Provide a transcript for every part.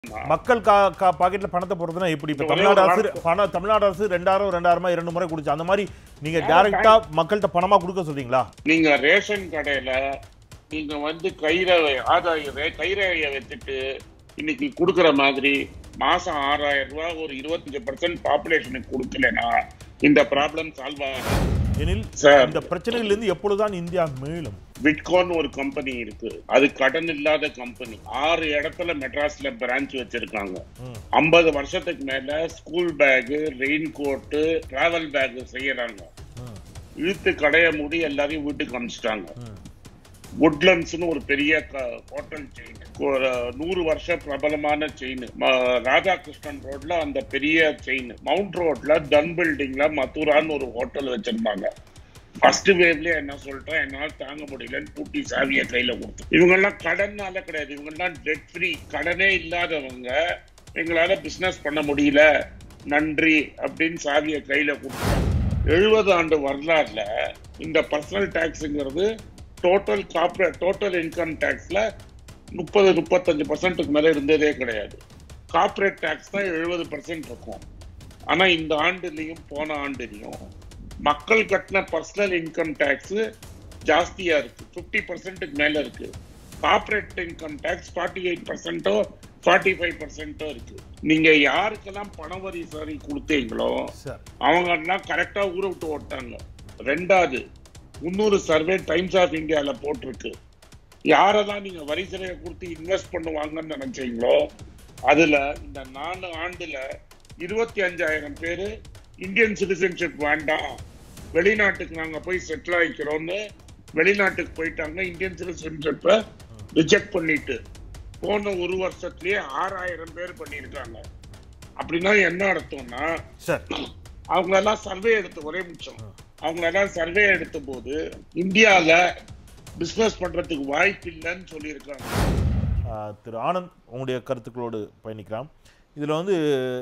மக்கள் கா கா பாக்கெட்ல பணத்தை போடுறதுனா எப்படி இப்ப ஒரே தமிழ்நாடு ஒரு அரசு பணம் தமிழ்நாடு அரசு ரெண்டாயிரம் ரெண்டாயிரமா இரண்டு முறை கொடுச்சு அந்த மாதிரி நீங்க டைரக்டா மக்கள்கிட்ட பணமா கொடுக்க சொல்றீங்களா நீங்க ரேஷன் கடையில நீங்க வந்து கைரவை ஆதாய ரே- கைரவைய வச்சுட்டு இன்னைக்கு கொடுக்குற மாதிரி மாசம் ஆறாயிரம் ரூபாய் ஒரு இருபத்தஞ்சு பர்சன்ட் பாப்புலேஷனுக்கு கொடுக்கலனா இந்த ப்ராப்ளம் சால்வ் ஆகும் எனில் சார் இந்த பிரச்சனைகள்ல இருந்து எப்பொழுதுதான் இந்தியா மீளும் விட்கான் ஒரு கம்பெனி இருக்கு அது கடன் இல்லாத கம்பெனி ஆறு இடத்துல மெட்ராஸ்ல பிரான்ச் வச்சிருக்காங்க ம். ஐம்பது வருஷத்துக்கு மேல school bag rain coat travel bag செய்யறாங்க ம், இழுத்து கடைய மூடி எல்லாரையும் வீட்டுக்கு அனுப்பிச்சிட்டாங்க ம். வுட்லண்ட்ஸ்னு ஒரு பெரிய ஹோட்டல் செயின் ஒரு நூறு வருஷம் பிரபலமான செயின் ராதாகிருஷ்ணன் ரோட்ல அந்த பெரிய செயின் மவுண்ட் ரோட்ல தன் பில்டிங்ல மதுரான்னு ஒரு ஹோட்டல் வச்சிருந்தாங்க ஃபர்ஸ்ட் வேவ்லயே என்ன சொல்லிட்டேன் என்னால தாங்க முடியலன்னு பூட்டி சாவியை கையில கொடுத்து இவங்க எல்லாம் கடன்னால கிடையாது இவங்க எல்லாம் டெட் ஃப்ரீ கடனே இல்லாதவங்க எங்களால பிசினஸ் பண்ண முடியல நன்றி அப்படின்னு சாவியை கையில கொடுத்தாங்க எழுபது ஆண்டு வரலாறுல இந்த பர்சனல் டாக்ஸ்ங்கிறது டோட்டல் கார்பரேட் டோட்டல் இன்கம் டாக்ஸ்ல முப்பது முப்பத்தஞ்சு பர்சன்ட்டுக்கு மேல இருந்ததே கிடையாது கார்பரேட் டாக்ஸ் தான் எழுபது பர்சன்ட் இருக்கும் ஆனா இந்த ஆண்டுலயும் போன ஆண்டுலயும் மக்கள் கட்டின பர்சனல் இன்கம் டாக்ஸ் ஜாஸ்தியா இருக்கு பிப்டி பர்சன்ட்டுக்கு மேல இருக்கு corporate income tax forty eight பர்சன்ட்டோ ஃபார்ட்டி ஃபைவ் பர்சன்ட்டோ இருக்கு நீங்க யாருக்கெல்லாம் பணவரி சரி கொடுத்தீங்களோ சார் அவங்க எல்லாம் கரெக்டா ஊரை விட்டு ஓட்டாங்க ரெண்டாவது முன்னூறு சர்வே டைம்ஸ் ஆஃப் இந்தியால போட்டிருக்கு யாரெல்லாம் நீங்க வரி சிலையை கொடுத்து இன்வெஸ்ட் பண்ணுவாங்கன்னு நினைச்சீங்களோ அதுல இந்த நாலு ஆண்டுல இருபத்தி அஞ்சாயிரம் பேரு இந்தியன் சிட்டிசன்ஷிப் வேண்டாம் வெளிநாட்டுக்கு நாங்க போய் செட்டில் ஆயிக்கிறோம்னு வெளிநாட்டுக்கு போயிட்டாங்க இந்தியன் சிட்டிசன்ஷிப்பை ரிஜெக்ட் பண்ணிட்டு போன ஒரு வருஷத்துலயே ஆறாயிரம் பேர் பண்ணியிருக்காங்க அப்படின்னா என்ன அர்த்தம்னா சார் அவங்க எல்லாம் சர்வே எடுத்து ஒரே நிமிஷம் அவங்க எல்லாம் சர்வே எடுத்த போது இந்தியால பிசினஸ் பண்றதுக்கு வாய்ப்பு இல்லைன்னு சொல்லியிருக்காங்க ஆஹ், திரு ஆனந்த் உங்களுடைய கருத்துக்களோடு பயணிக்கலாம் இதில் வந்து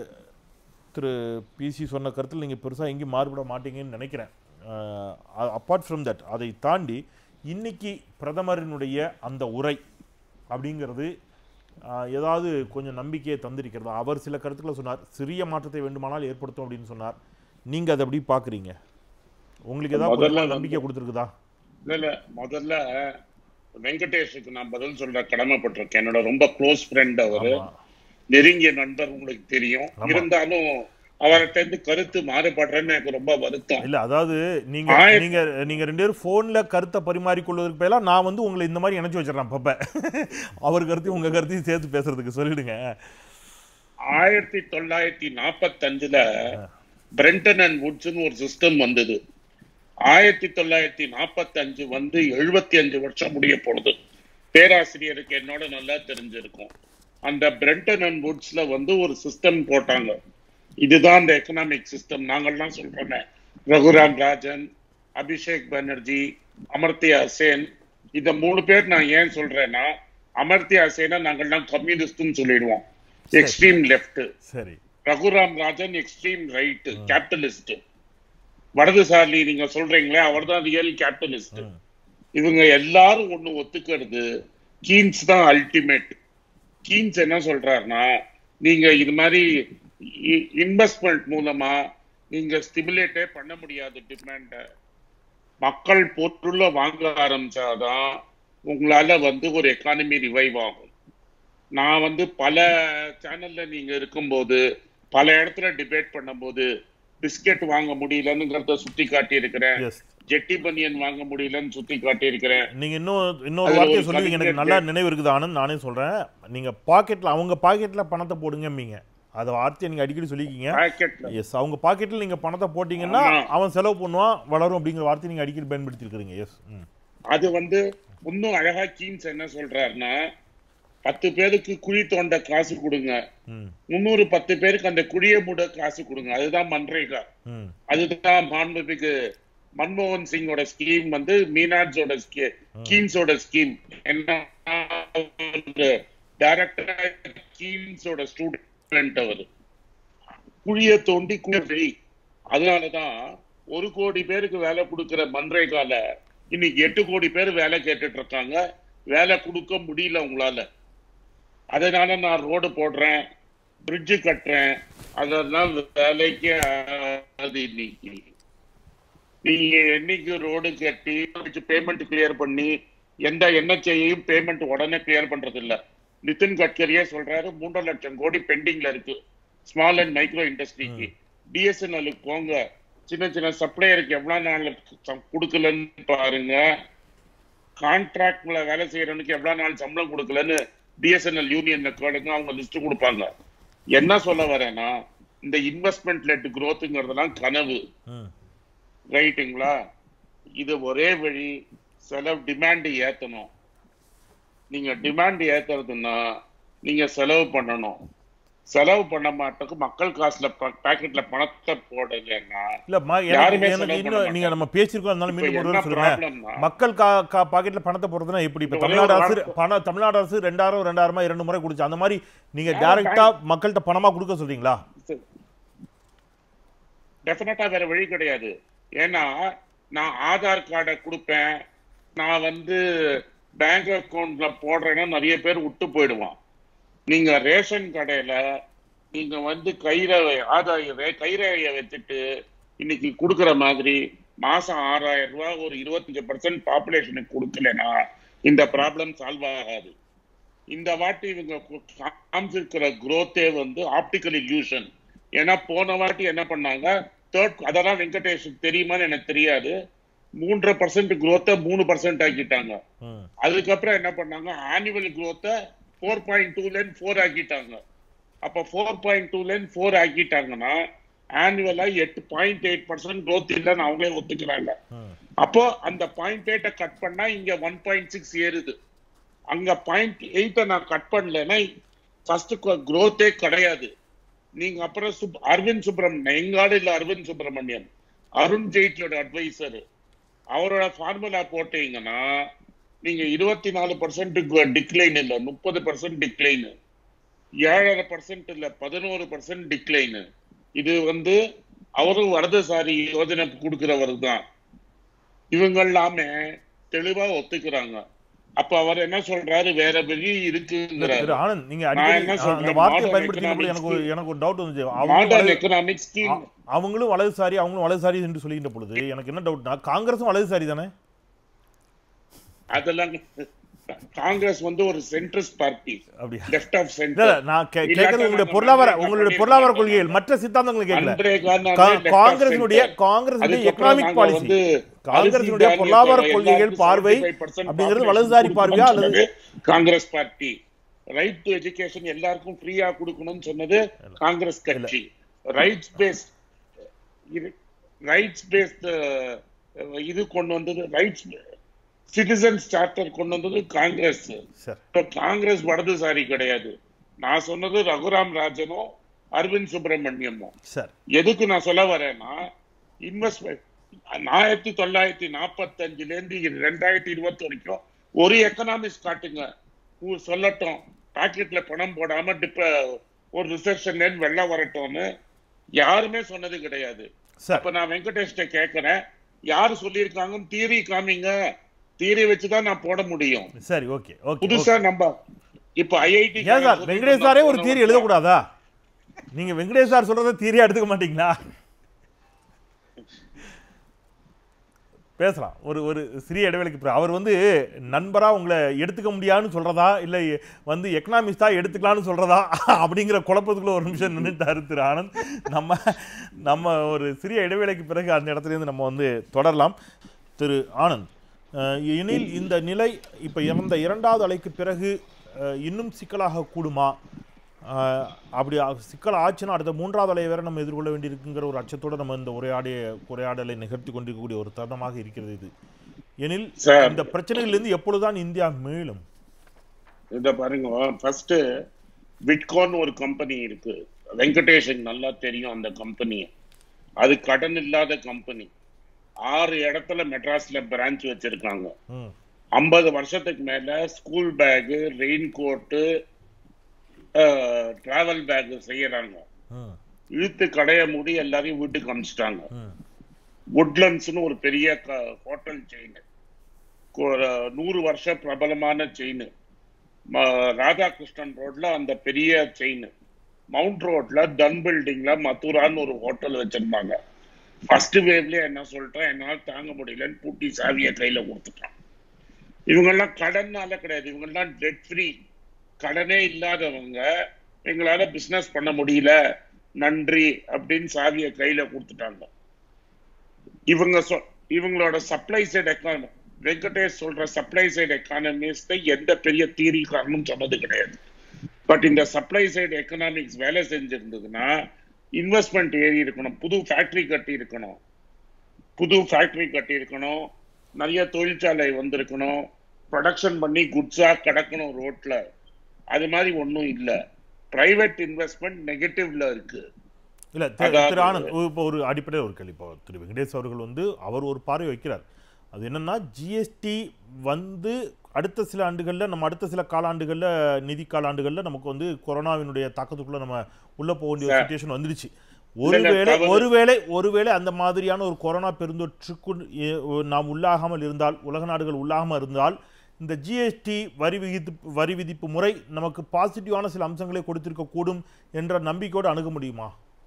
திரு பிசி சொன்ன கருத்தில் நீங்கள் பெருசாக எங்கேயும் மாறுபட மாட்டீங்கன்னு நினைக்கிறேன் அப்பார்ட் ஃப்ரம் தட் அதை தாண்டி இன்னைக்கு பிரதமரினுடைய அந்த உரை அப்படிங்கிறது ஆஹ், ஏதாவது கொஞ்சம் நம்பிக்கையை தந்திருக்கிறதா அவர் சில கருத்துக்களை சொன்னார் சிறிய மாற்றத்தை வேண்டுமானால் ஏற்படுத்தும் அப்படின்னு சொன்னார் நீங்கள் அதை எப்படி பார்க்குறீங்க உங்களுக்கு ஏதாவது முதல்ல கொஞ்சம் வந்து- நம்பிக்கை கொடுத்துருக்குதா இல்ல இல்ல முதல்ல வெங்கடேஷுக்கு நான் பதில் சொல்ல கடமைப்பட்டிருக்கேன் என்னோட ரொம்ப க்ளோஸ் ஃப்ரெண்ட் அவரு ஆமா. நெருங்கிய நண்பர் உங்களுக்கு தெரியும் ஆமா. இருந்தாலும் அவர்கிட்ட இருந்து கருத்து மாறுபடுறேன்னு எனக்கு ரொம்ப வருத்தம் இல்ல அதாவது நீங்க ஆயிரத்தி- நீங்க நீங்க ரெண்டு பேரும் போன்ல கருத்தை பரிமாறிக்கொள்வதற்கு பதிலா நான் வந்து உங்களை இந்த மாதிரி இணைச்சு வச்சிடறேன் பப்ப அவர் கருத்தையும் உங்க கருத்தையும் சேர்த்து பேசுறதுக்கு சொல்லிடுங்க ஆயிரத்தி தொள்ளாயிரத்தி நாற்பத்தஞ்சுல பிரெண்டன் அண்ட் வுட்ஸ்னு ஒரு சிஸ்டம் வந்தது ஆயிரத்தி தொள்ளாயிரத்தி நாற்பத்தஞ்சு வந்து எழுபத்தி அஞ்சு வருஷம் முடிய போடுது பேராசிரியருக்கு என்னோட நல்லா தெரிஞ்சிருக்கும் அந்த பிரெண்டன் அண்ட் வுட்ஸ்ல வந்து ஒரு சிஸ்டம் போட்டாங்க இதுதான் இந்த எக்கனாமிக் சிஸ்டம் நாங்கள்லாம் சொல்றோமே ரகுராம் ராஜன் அபிஷேக் பானர்ஜி அமர்த்தியா சேன் இந்த மூணு பேர் நான் ஏன் சொல்றேன்னா அமர்த்தியா சேனை நாங்கள்லாம் கம்யூனிஸ்ட்னு சொல்லிடுவோம் எக்ஸ்ட்ரீம் லெஃப்ட் சரி Raghuram Rajan extreme right capitalist வடதுசாரி நீங்க சொல்றீங்களே அவர்தான் ரியல் கேபிட்டலிஸ்ட் ம். இவங்க எல்லாரும் ஒண்ணு ஒத்துக்கிறது கீன்ஸ் தான் அல்டிமேட் கீன்ஸ் என்ன சொல்றாருன்னா நீங்க இது மாதிரி இன்வெஸ்ட்மெண்ட் மூலமா நீங்க ஸ்டிமுலேட்டே பண்ண முடியாது டிமாண்ட மக்கள் பொருளை வாங்க ஆரம்பிச்சாதான் உங்களால வந்து ஒரு எக்கானமி ரிவைவ் ஆகும் நான் வந்து பல சேனல்ல நீங்க இருக்கும்போது பல இடத்துல டிபேட் பண்ணும்போது பிஸ்கெட் வாங்க முடியலங்கிறத சுட்டி காட்டி இருக்கிறேன் எஸ் ஜெட்டி பனியன் வாங்க முடியலன்னு சுட்டி காட்டி இருக்கிறேன் நீங்க இன்னும் இன்னொரு அதுல வார்த்தையை ஒரு சொல்லுவீங்க எனக்கு கவிஞர் நல்லா நினைவு இருக்குது ஆனந்த் நானே சொல்றேன் நீங்க பாக்கெட்ல அவங்க பாக்கெட்ல பணத்தை போடுங்கம்பீங்க அதை வார்த்தையை நீங்க அடிக்கடி சொல்லிக்கிங்க பாக்கெட்ல எஸ் அவங்க பாக்கெட்ல நீங்க பணத்தை போட்டீங்கன்னா ஆமா. அவன் செலவு பண்ணுவான் வளரும் அப்படிங்கிற வார்த்தையை நீங்க அடிக்கடி பயன்படுத்தி இருக்கிறீங்க எஸ் அது வந்து இன்னும் அழகா கீன்ஸ் என்ன சொல்றாருன்னா பத்து பேருக்கு குழி தோண்ட காசு கொடுங்க ம் முன்னூறு பத்து பேருக்கு அந்த குழிய மூட காசு கொடுங்க அதுதான் மன்ரேகா ம் அதுதான் மாண்புமிகு மன்மோகன் சிங்கோட ஸ்கீம் வந்து மீனாட்ஸோட ஸ்கீம் கீன்ஸோட ஸ்கீம் என்ன டைரக்டா கீன்ஸோட ஸ்டூடெண்ட் அவர் குழிய தோண்டி குழி அதனாலதான் ஒரு கோடி பேருக்கு வேலை கொடுக்கிற மன்ரேகால இன்னைக்கு எட்டு கோடி பேர் வேலை கேட்டுட்டு இருக்காங்க வேலை கொடுக்க முடியல உங்களால அதனால நான் ரோடு போடுறேன் பிரிட்ஜு கட்டுறேன் அதெல்லாம் வேலைக்கு அது இன்னைக்கு நீங்க என்னைக்கு ரோடு கட்டி பேமெண்ட் கிளியர் பண்ணி எந்த என்ஹெச்ஐயும் பேமெண்ட் உடனே கிளியர் பண்றது இல்ல நிதின் கட்கரியே சொல்றாரு மூன்றரை லட்சம் கோடி பெண்டிங்ல இருக்கு ஸ்மால் அண்ட் மைக்ரோ இண்டஸ்ட்ரிக்கு பிஎஸ்என்எல்லுக்கு போங்க சின்ன சின்ன சப்ளையருக்கு எவ்வளவு நாள் சம்- கொடுக்கலன்னு பாருங்க கான்ட்ராக்ட்ல வேலை செய்யறவனுக்கு எவ்வளவு நாள் சம்பளம் கொடுக்கலன்னு பிஎஸ்என்எல் யூனியன்ல கேளுங்க அவங்க லிஸ்ட் கொடுப்பாங்க என்ன சொல்ல வரேன்னா இந்த இன்வெஸ்ட்மெண்ட் லெட் growthங்கிறதுலாம் கனவு ம் ரைட்டுங்களா இது ஒரே வழி செலவு டிமாண்ட் ஏத்தணும் நீங்க டிமாண்ட் ஏத்துறதுன்னா நீங்க செலவு பண்ணணும் செலவு பண்ண மாட்டதுக்கு மக்கள் காசுல பாக்கெட்ல பணத்தை போடலைன்னா இல்ல ம- யாருமே எனக்கு செலவு எனக்கு பண்ண இன்னும் நீங்க நம்ம பேசியிருக்கோம் அதனால இப்ப மீண்டும் ஒரு என்ன தடவை சொல்லுங்க ப்ராப்ளம்னா மக்கள் கா கா பாக்கெட்ல பணத்தை போடுறதுன்னா எப்படி இப்ப ஒரே தமிழ்நாடு ஒரு அரசு வார்த்தை. பணம் தமிழ்நாடு அரசு ரெண்டாயிரம் ரெண்டாயிரமா இரண்டு முறை கொடுச்சு அந்த மாதிரி நீங்க ஆ, டைரக்டா மக்கள்கிட்ட பணமா கொடுக்க சொல்றீங்களா டெஃபினட்டா வேற வழி கிடையாது ஏன்னா நான் ஆதார் கார்டை கொடுப்பேன் நான் வந்து பேங்க் அக்கவுண்ட்ல போடுறேன்னா நிறைய பேர் விட்டு போயிடுவான் நீங்க ரேஷன் கடையில நீங்க வந்து கைர ஆதாய கைரேகைய வச்சுட்டு இன்னைக்கு கொடுக்குற மாதிரி மாசம் ஆறாயிரம் ரூபாய் ஒரு இருபத்தஞ்சு பர்சன்ட் பாப்புலேஷனுக்கு கொடுக்கலனா இந்த ப்ராப்ளம் சால்வ் ஆகாது இந்த வாட்டி இவங்க கு- காமிச்சிருக்கிற growth-ஏ வந்து ஆப்டிக்கல் illusion ஏன்னா போன வாட்டி என்ன பண்ணாங்க தேர்ட் அதெல்லாம் வெங்கடேஷுக்கு தெரியுமான்னு எனக்கு தெரியாது மூன்றரை பர்சன்ட் growth-அ மூணு பர்சன்ட் ஆக்கிட்டாங்க ம் அதுக்கப்புறம் என்ன பண்ணாங்க ஆனுவல் growth-அ ஃபோர் பாயிண்ட் டூல ஃபோர் ஆக்கிட்டாங்க அப்ப ஃபோர் பாயிண்ட் டூல ஃபோர் ஆக்கிட்டாங்கன்னா ஆனுவலா எட்டு பாயிண்ட் எயிட் பர்சன்ட் growth இல்லைன்னு அவங்களே ஒத்துக்கிறாங்க ம் அப்போ அந்த பாயிண்ட் எயிட்ட கட் பண்ணா இங்க ஒன் பாயிண்ட் சிக்ஸ் ஏறுது அங்க பாயிண்ட் எயிட்ட நான் கட் பண்ணலைன்னா ஃபர்ஸ்ட் growth-ஏ கிடையாது நீங்க அப்புறம் சுப் அரவிந்த் சுப்பிரமணியன் எங்காடு இல்ல அரவிந்த் சுப்பிரமணியன் அருண் ஜெய்ட்லியோட அட்வைசர் அவரோட ஃபார்முலா போட்டீங்கன்னா நீங்க இருபத்தி நாலு பர்சன்ட் டிக்ளைன் இல்ல முப்பது பர்சன்ட் டிக்ளைன் ஏழரை பர்சன்ட் இல்ல பதினோரு பர்சன்ட் டிக்ளைன் இது வந்து அவரும் வரதசாரி யோஜனை கொடுக்கிறவர் தான் இவங்க எல்லாமே தெளிவா ஒத்துக்கிறாங்க அப்ப அவர் என்ன சொல்றாரு வேற வெளி இல்ல, இருக்குங்கிறாரு திரு ஆனந்த் நீங்க நான் அடிக்கடி என்ன ஆ, அந்த சொல்றேன், வார்த்தையை modern பயன்படுத்தின போது எனக்கு ஒரு economics எனக்கு ஒரு டவுட் வந்துச்சு அவங்களும் மாடர்ன் வலது- எக்கனாமிக் ஸ்கீம் அ- அவங்களும் வலதுசாரி அவங்களும் வலதுசாரி என்று சொல்லிக்கின்ற பொழுது எனக்கு என்ன டவுட்னா காங்கிரஸும் வலதுசாரி தானே அதெல்லாம் காங்கிரஸ் வந்து ஒரு சென்ட்ரிஸ்ட் பார்ட்டி அப்படியா லெஃப்ட் ஆஃப் இல்ல சென்டர் இல்ல, நான் கே- இல்லாட்டா கேட்கறது உங்களுடைய நாங்க பொருளாதார வந்து உங்களுடைய என்ன பொருளாதார பண்ணிருக்கோம் கொள்கைகள் மற்ற சித்தாந்தங்களை கேட்கல அன்றே காந்தாண்டே கா- left of காங்கிரசினுடைய center. காங்கிரசினுடைய அதுக்கப்புறம் எக்கனாமிக் நாங்க பாலிசி வந்து காங்கிரசினுடைய அரிசி, பொருளாதார தானியம் கொள்கைகள் எல்லாருக்கும் பார்வை 75% அப்படிங்கிறது population வலதுசாரி பார்வையா கொடுக்கணும்னு அல்லது சொன்னது Congress party right to education எல்லாருக்கும் ஃப்ரீயா கொடுக்கணும்னு சொன்னது காங்கிரஸ் கட்சி ரைட்ஸ் பேஸ்ட் ரைட்ஸ் பேஸ்ட் இது கொண்டு வந்தது ரைட்ஸ் சிட்டிசன்ஸ் சார்ட்டர் கொண்டு வந்தது காங்கிரஸ் சார் இப்ப காங்கிரஸ் வலதுசாரி கிடையாது நான் சொன்னது ரகுராம் ராஜனும் அரவிந்த் சுப்பிரமணியமும் சார் எதுக்கு நான் சொல்ல வரேன்னா இன்வெஸ்ட்மெண்ட் ஆயிரத்தி தொள்ளாயிரத்தி நாற்பத்தஞ்சுல இருந்து ரெண்டாயிரத்தி இருபத்தி வரைக்கும் ஒரு எக்கனாமிக்ஸ் காட்டுங்க ஊ- சொல்லட்டும் பாக்கெட்ல பணம் போடாம டிப்ப ஒரு ரிசப்ஷன்ல வெள்ள வரட்டும்னு யாருமே சொன்னது கிடையாது சார் அப்ப நான் வெங்கடேஷ்ட கேக்குறேன் யாரு சொல்லியிருக்காங்கன்னு தீரி காமிங்க தீரி வச்சுதான் நான் போட முடியும் சரி ஓகே ஓகே புதுசா நம்ம இப்ப ஐஐடி ஏன் சார் வெங்கடேஷ் சாரே ஒரு தீரி எழுதக்கூடாதா நீங்க வெங்கடேஷ் சார் சொல்றத தீரியா எடுத்துக்க மாட்டீங்களா பேசலாம் ஒரு ஒரு சிறிய இடைவெளிக்கு பிறகு அவர் வந்து நண்பரா உங்களை எடுத்துக்க முடியாதுன்னு சொல்றதா இல்லை வந்து எக்கனாமிக்ஸ் தான் எடுத்துக்கலாம்னு சொல்றதா அப்படிங்கிற குழப்பத்துக்குள்ள ஒரு நிமிஷம் நின்றுட்டாரு திரு ஆனந்த் நம்ம நம்ம ஒரு சிறிய இடைவேளைக்கு பிறகு அந்த இடத்துல இருந்து நம்ம வந்து தொடரலாம் திரு ஆனந்த் அஹ், எனில் இந்த நிலை இப்போ இறந்த இரண்டாவது அலைக்கு பிறகு அஹ், இன்னும் சிக்கலாக கூடுமா அஹ், அப்படி ஆ- சிக்கல் ஆச்சுன்னா அடுத்த மூன்றாவது அலையை வேற நம்ம எதிர்கொள்ள வேண்டியிருக்குங்கிற ஒரு அச்சத்தோடு நம்ம இந்த உரையாடிய உரையாடலை நிகழ்த்தி கொண்டிருக்கக்கூடிய ஒரு தருணமாக இருக்கிறது இது எனில் சார் இந்த பிரச்சனைகளிலிருந்து எப்பொழுதுதான் இந்தியா மீளும் இத பாருங்க ஃபர்ஸ்ட் விட்கான் ஒரு கம்பெனி இருக்கு வெங்கடேஷன் நல்லா தெரியும் அந்த கம்பெனி அது கடன் இல்லாத கம்பெனி ஆறு இடத்துல மெட்ராஸ்ல பிரான்ச் வச்சிருக்காங்க ம் ஐம்பது வருஷத்துக்கு மேல ஸ்கூல் பேகு ரெயின் கோட்டு டிராவல் பேக் செய்யறாங்க ம் இழுத்து கடைய மூடி எல்லாரையும் வீட்டுக்கு அனுப்பிச்சிட்டாங்க ம் வுட்லண்ட்ஸ்னு ஒரு பெரிய ஹோட்டல் செயின் ஒரு நூறு வருஷ பிரபலமான செயின் ம- ராதாகிருஷ்ணன் ரோட்ல அந்த பெரிய செயின் மவுண்ட் ரோட்ல தன் பில்டிங்ல மதுரான்னு ஒரு ஹோட்டல் வச்சிருந்தாங்க ஃபர்ஸ்ட் வேவ்ல என்ன சொல்லிட்டேன் என்னால தாங்க முடியலன்னு பூட்டி சாவியை கையில கொடுத்துட்டான் இவங்கெல்லாம் கடன்னால கிடையாது இவங்கெல்லாம் டெட் ஃப்ரீ கடனே இல்லாதவங்க எங்களால பிசினஸ் பண்ண முடியல நன்றி அப்படின்னு சாவியை கையில கொடுத்துட்டாங்க இவங்க சொ- இவங்களோட சப்ளை சைடு எக்கானமி வெங்கடேஷ் சொல்ற சப்ளை சைடு எக்கானமிஸ்ட் எந்த பெரிய தீரிக்காரனும் சொன்னது கிடையாது பட் இந்த சப்ளை சைடு எக்கனாமிக்ஸ் வேலை செஞ்சிருந்ததுன்னா இன்வெஸ்ட்மெண்ட் ஏறி இருக்கணும் புது ஃபேக்டரி கட்டி இருக்கணும் புது ஃபேக்டரி கட்டி இருக்கணும் நிறைய தொழிற்சாலை வந்திருக்கணும் ப்ரொடக்ஷன் பண்ணி குட்ஸா கிடக்கணும் ரோட்ல அது மாதிரி ஒன்றும் இல்லை பிரைவேட் இன்வெஸ்ட்மெண்ட் நெகட்டிவ்ல இருக்கு இல்ல திரு அதாவது- திரு ஆனந்த் இப்போ ஒரு அடிப்படையில் ஒரு கேள்வி இப்போ திரு வெங்கடேஷ் அவர்கள் வந்து அவர் ஒரு பார்வை வைக்கிறார் அது என்னன்னா ஜிஎஸ்டி வந்து அடுத்த சில ஆண்டுகளில் நம்ம அடுத்த சில காலாண்டுகளில் நிதி காலாண்டுகளில் நமக்கு வந்து கொரோனாவினுடைய தாக்கத்துக்குள்ள நம்ம உள்ள போக வேண்டிய ஒரு சுச்சுவேஷன் வந்துடுச்சு ஒருவேளை தவறு. ஒருவேளை ஒருவேளை அந்த மாதிரியான ஒரு கொரோனா பெருந்தொற்றுக்கு எ- நாம் உள்ளாகாமல் இருந்தால் உலக நாடுகள் உள்ளாகாமல் இருந்தால் இந்த ஜிஎஸ்டி வரி விதிப்பு வரி விதிப்பு முறை நமக்கு பாசிட்டிவான சில அம்சங்களை கொடுத்திருக்க கூடும் என்ற நம்பிக்கையோடு அணுக முடியுமா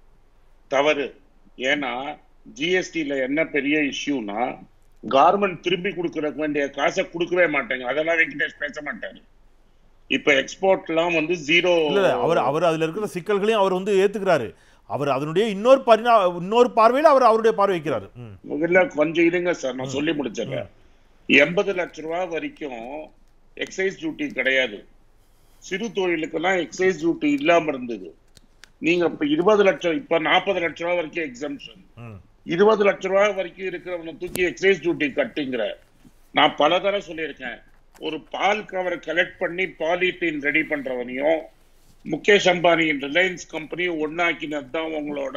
தவறு ஏன்னா ஜிஎஸ்டில என்ன பெரிய இஷ்யூனா கார்மெண்ட் திரும்பி கொடுக்கற வேண்டிய காசை கொடுக்கவே மாட்டாங்க அதெல்லாம் வெங்கடேஷ் பேச மாட்டாரு இப்ப எக்ஸ்போர்ட்லாம் வந்து ஜீரோ இல்ல இல்ல, அவர் அவர் அதுல இருக்கிற சிக்கல்களையும் அவர் வந்து ஏத்துக்கிறாரு அவர் அதனுடைய இன்னொரு பரிணா இன்னொரு பார்வையில அவர் அவருடைய பார்வை வைக்கிறாரு ம். இல்ல கொஞ்சம் இருங்க சார் நான் சொல்லி முடிச்சிடுறேன் எண்பது லட்ச ரூபா வரைக்கும் எக்ஸைஸ் டியூட்டி கிடையாது சிறு தொழிலுக்கெல்லாம் எக்ஸைஸ் டியூட்டி இல்லாம இருந்தது நீங்க இப்ப இருபது லட்சம் இப்ப நாற்பது லட்ச ரூபா வரைக்கும் எக்ஸம்ஷன் ம். இருபது லட்ச ரூபாய் வரைக்கும் இருக்கிறவனை தூக்கி எக்ஸைஸ் டியூட்டி கட்டுங்கிற நான் பல தடவை சொல்லியிருக்கேன் ஒரு பால் கவரை கலெக்ட் பண்ணி பாலித்தீன் ரெடி பண்றவனையும் முகேஷ் அம்பானியின் ரிலையன்ஸ் கம்பெனி ஒன்னாக்கினது தான் உங்களோட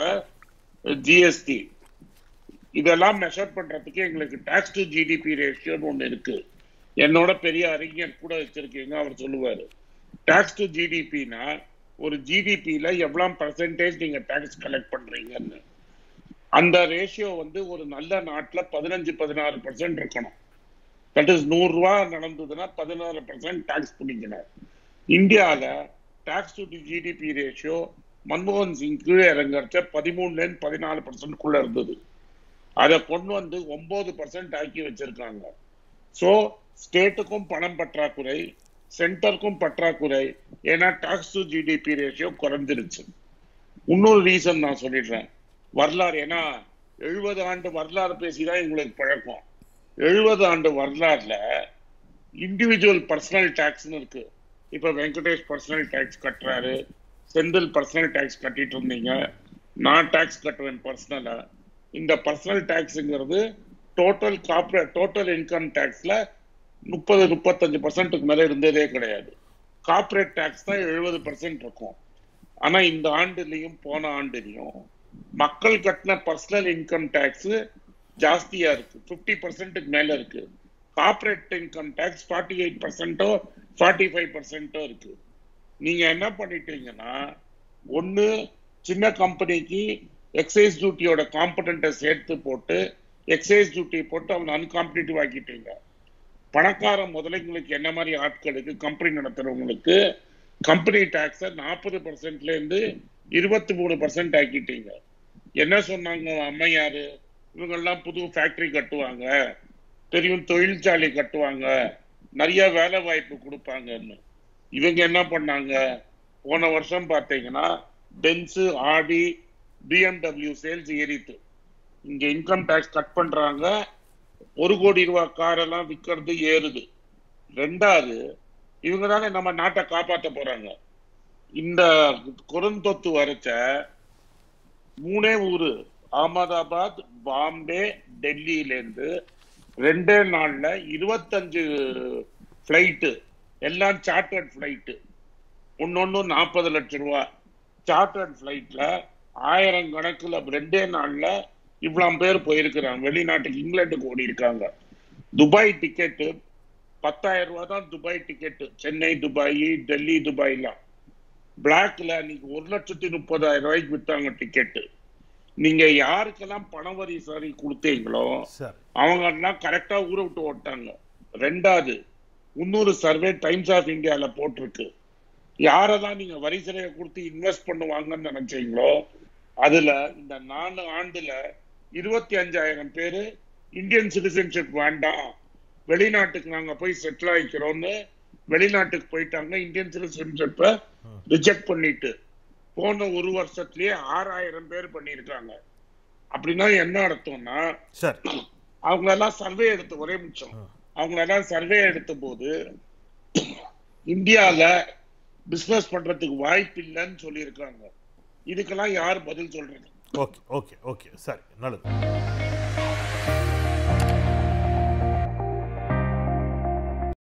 ஜிஎஸ்டி இதெல்லாம் மெஷர் பண்றதுக்கு எங்களுக்கு டாக்ஸ் டு ஜிடிபி ரேஷியோன்னு ஒண்ணு இருக்கு என்னோட பெரிய அறிஞர் கூட வச்சிருக்கீங்க அவர் சொல்லுவாரு டாக்ஸ் டு ஜிடிபினா ஒரு ஜிடிபியில எவ்வளவு பர்சன்டேஜ் நீங்க டாக்ஸ் கலெக்ட் பண்றீங்கன்னு அந்த ரேஷியோ வந்து ஒரு நல்ல நாட்டுல பதினஞ்சு பதினாறு பர்சன்ட் இருக்கணும் தட் இஸ் நூறு ரூபா நடந்ததுன்னா பதினாறு பர்சன்ட் டாக்ஸ் பிடிக்கணும் இந்தியால டாக்ஸ் டு ஜிடிபி ரேஷியோ மன்மோகன் சிங் கீழே இறங்கறச்ச பதிமூணுல இருந்து பதினாலு பர்சன்ட்குள்ள இருந்தது அதை கொண்டு வந்து ஒன்பது பர்சன்ட் ஆக்கி வச்சிருக்காங்க ஸோ ஸ்டேட்டுக்கும் பணம் பற்றாக்குறை சென்டருக்கும் பற்றாக்குறை ஏன்னா டாக்ஸ் டு ஜிடிபி ரேஷியோ குறைஞ்சிருச்சு இன்னொரு ரீசன் நான் சொல்லிடுறேன் வரலாறு ஏன்னா எழுபது ஆண்டு வரலாறு பேசிதான் எங்களுக்கு பழக்கம் எழுபது ஆண்டு வரலாறுல இண்டிவிஜுவல் பர்சனல் டாக்ஸ்னு இருக்கு இப்ப வெங்கடேஷ் பர்சனல் டாக்ஸ் கட்டுறாரு செந்தில் பர்சனல் டாக்ஸ் கட்டிட்டு இருந்தீங்க நான் டாக்ஸ் கட்டுவேன் பர்சனலா இந்த பர்சனல் டாக்ஸ்ங்கிறது டோட்டல் கார்பரேட் டோட்டல் இன்கம் டாக்ஸ்ல முப்பது முப்பத்தஞ்சு பர்சன்ட்டுக்கு மேல இருந்ததே கிடையாது கார்பரேட் டாக்ஸ் தான் எழுபது பர்சன்ட் இருக்கும் ஆனா இந்த ஆண்டுலயும் போன ஆண்டுலயும் மக்கள் கட்டின பர்சனல் இன்கம் டாக்ஸ் ஜாஸ்தியா இருக்கு பிப்டி பர்சன்ட்டுக்கு மேல இருக்கு corporate income tax forty eight பர்சன்ட்டோ ஃபார்ட்டி ஃபைவ் பர்சன்ட்டோ இருக்கு நீங்க என்ன பண்ணிட்டீங்கன்னா ஒண்ணு சின்ன கம்பெனிக்கு எக்ஸைஸ் டியூட்டியோட காம்படண்ட்டை சேர்த்து போட்டு எக்ஸைஸ் டியூட்டி போட்டு அவன் அன்காம்படிட்டிவ் ஆக்கிட்டீங்க பணக்கார முதலைங்களுக்கு என்ன மாதிரி ஆட்களுக்கு கம்பெனி நடத்துறவங்களுக்கு கம்பெனி டாக்ஸை நாற்பது பர்சன்ட்ல இருந்து இருபத்தி மூணு பர்சன்ட் ஆக்கிட்டீங்க என்ன சொன்னாங்க அம்மையாரு இவங்கெல்லாம் புது ஃபேக்டரி கட்டுவாங்க தெரியும் தொழிற்சாலை கட்டுவாங்க நிறைய வேலை வாய்ப்பு கொடுப்பாங்கன்னு இவங்க என்ன பண்ணாங்க போன வருஷம் பார்த்தீங்கன்னா பென்ஸ் ஆடி பிஎம்டபிள்யூ சேல்ஸ் ஏறிட்டு இங்க இன்கம் டாக்ஸ் கட் பண்றாங்க ஒரு கோடி ரூபாய் காரெல்லாம் விற்கிறது ஏறுது ரெண்டாவது இவங்க தானே நம்ம நாட்டை காப்பாற்ற போறாங்க இந்த குறுந்தொத்து வரைச்ச மூணே ஊரு அகமதாபாத் பாம்பே டெல்லியில இருந்து ரெண்டே நாள்ல இருபத்தஞ்சு ஃபிளைட்டு எல்லாம் சார்ட்டர்ட் ஃபிளைட்டு ஒன்னொன்னு நாற்பது லட்சம் ரூபா சார்ட்டர்ட் ஃபிளைட்ல ஆயிரம் கணக்குல ரெண்டே நாள்ல இவ்வளவு பேர் போயிருக்கிறாங்க வெளிநாட்டுக்கு இங்கிலாந்துக்கு ஓடி இருக்காங்க துபாய் டிக்கெட்டு பத்தாயிரம் ரூபாய் தான் Dubai ticket Chennai Dubai Delhi துபாய்லாம் பிளாக்ல அன்னைக்கு ஒரு லட்சத்தி முப்பதாயிரம் ரூபாய்க்கு வித்தாங்க டிக்கெட்டு நீங்க யாருக்கெல்லாம் பண வரி சரி கொடுத்தீங்களோ சார் அவங்க எல்லாம் கரெக்டா ஊரை விட்டு ஓட்டாங்க ரெண்டாவது இன்னொரு சர்வே டைம்ஸ் ஆஃப் இந்தியால போட்டிருக்கு யாரெல்லாம் நீங்க வரி சிலையை கொடுத்து இன்வெஸ்ட் பண்ணுவாங்கன்னு நினைச்சீங்களோ அதுல இந்த நாலு ஆண்டுல இருபத்தி அஞ்சாயிரம் பேரு இந்தியன் சிட்டிசன்ஷிப் வேண்டாம் வெளிநாட்டுக்கு நாங்க போய் செட்டில் ஆயிக்கிறோம்னு வெளிநாட்டுக்கு போயிட்டாங்க இந்தியன் சிட்டிசன்ஷிப்பை ரிஜெக்ட் பண்ணிட்டு போன ஒரு வருஷத்துலயே ஆறாயிரம் பேர் பண்ணியிருக்காங்க அப்படின்னா என்ன அர்த்தம்னா சார் அவங்க எல்லாம் சர்வே எடுத்து ஒரே நிமிஷம் அவங்க எல்லாம் சர்வே எடுத்த போது இந்தியால பிசினஸ் பண்றதுக்கு வாய்ப்பு இல்லைன்னு சொல்லியிருக்காங்க இதுக்கெல்லாம் யார் பதில் சொல்றது ஓகே ஓகே ஓகே சரி நல்லது